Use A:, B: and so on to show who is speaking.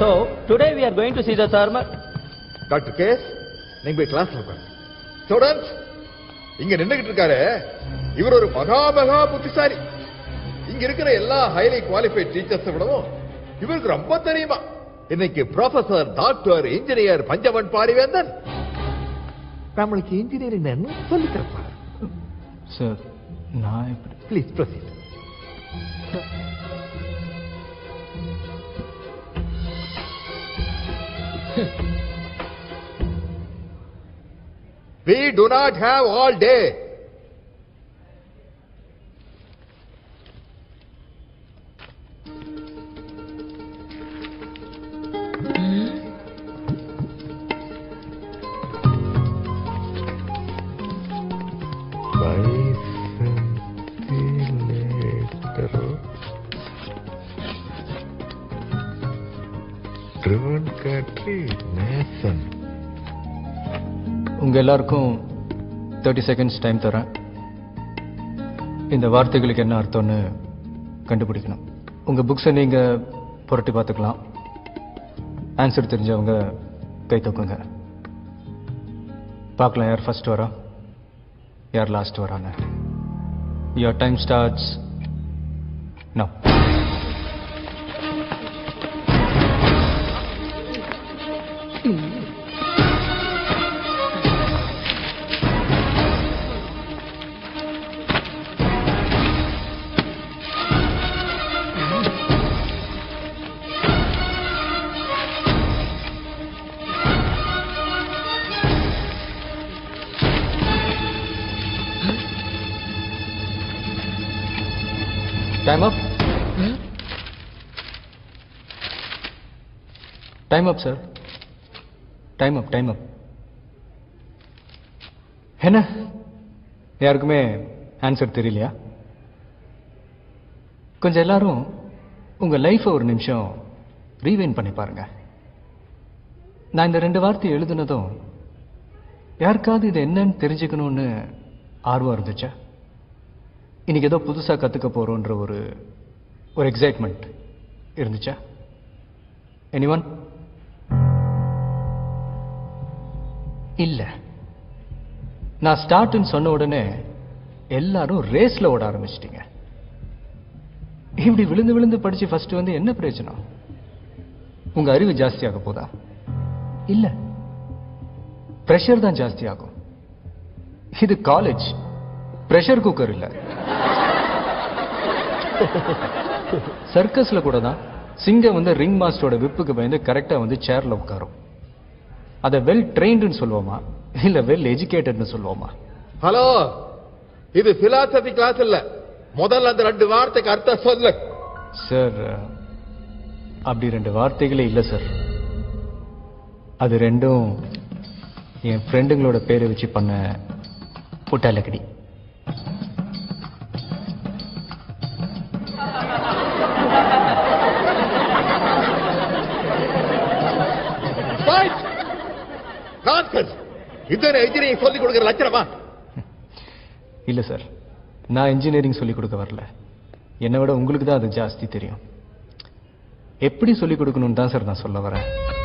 A: So, today we are going to see the thermal...
B: doctor case நீங்க போய் கிளாஸ்ல உட்காருங்க ஸ்டூடெண்ட்ஸ் இங்க நின்னுகிட்டு இருக்காரு இவர் ஒரு மகா மகா புத்திசாலி இங்க இருக்கிற எல்லா ஹைலி குவாலிஃபைட் டீச்சர்ஸ் விடவும் இவருக்கு ரொம்ப தெரியுமா இன்னைக்கு professor doctor engineer Panchavan Parivendhan நம்மளுக்கு இன்ஜினியரிங் என்ன சொல்லி தரப்பாரு
C: சார் நான் எப்படி
B: please proceed We do not have all day. Driven country, Mason.
C: உங்க எல்லாருக்கும் தேர்ட்டி செகண்ட்ஸ் டைம் தரேன் இந்த வார்த்தைகளுக்கு என்ன அர்த்தம்னு கண்டுபிடிக்கணும் உங்க புக்ஸை நீங்க புரட்டி பார்த்துக்கலாம் ஆன்சர் தெரிஞ்சவங்க கை தூக்குங்க பார்க்கலாம் யார் ஃபர்ஸ்ட் வரா யார் லாஸ்ட் வரான்னு your time starts now time up time up sir time up time up என்ன யாருக்குமே ஆன்சர் தெரியலையா கொஞ்சம் எல்லாரும் உங்க லைஃபை ஒரு நிமிஷம் ரீவைன் பண்ணி பாருங்க நான் இந்த ரெண்டு வார்த்தையை எழுதுனதும் யாருக்காவது இது என்னன்னு தெரிஞ்சுக்கணும்னு ஆர்வம் இருந்துச்சா இன்னைக்கு ஏதோ புதுசா கத்துக்க போறோன்ற ஒரு ஒரு எக்ஸைட்மெண்ட் இருந்துச்சா எனிவன் இல்ல நான் ஸ்டார்ட்னு சொன்ன உடனே எல்லாரும் ரேஸ்ல ஓட ஆரம்பிச்சிட்டீங்க இப்படி விழுந்து விழுந்து படிச்சு ஃபர்ஸ்ட் வந்து என்ன பிரயோஜனம் உங்க அறிவு ஜாஸ்தியாக போதா இல்ல பிரஷர் தான் ஜாஸ்தி ஆகும் இது காலேஜ் பிரஷர் குக்கர் இல்ல சர்க்கஸ்ல கூட தான் சிங்கம் வந்து ரிங் மாஸ்டரோட விப்புக்கு பயந்து கரெக்டா வந்து சேர்ல உட்காரும் அதை வெல் ட்ரெயின்டுன்னு சொல்லுவோமா இல்ல வெல் எஜுகேட்டட்னு சொல்லுவோமா
B: ஹலோ இது பிலாசபி கிளாஸ் இல்ல முதல்ல அந்த ரெண்டு வார்த்தைக்கு அர்த்தம் சொல்லு
C: சார் அப்படி ரெண்டு வார்த்தைகளே இல்லை சார் அது ரெண்டும் என் ஃப்ரெண்டுங்களோட பேரை வச்சு பண்ண புட்டாலக்கடி
B: நான்சென்ஸ் இதுன்னு இன்ஜினியரிங் சொல்லி கொடுக்கிற லட்சணமா
C: இல்லை சார் நான் இன்ஜினியரிங் சொல்லிக் கொடுக்க வரல என்னை விட உங்களுக்கு தான் அது ஜாஸ்தி தெரியும் எப்படி சொல்லிக் கொடுக்கணும்னு தான் சார் நான் சொல்ல வரேன்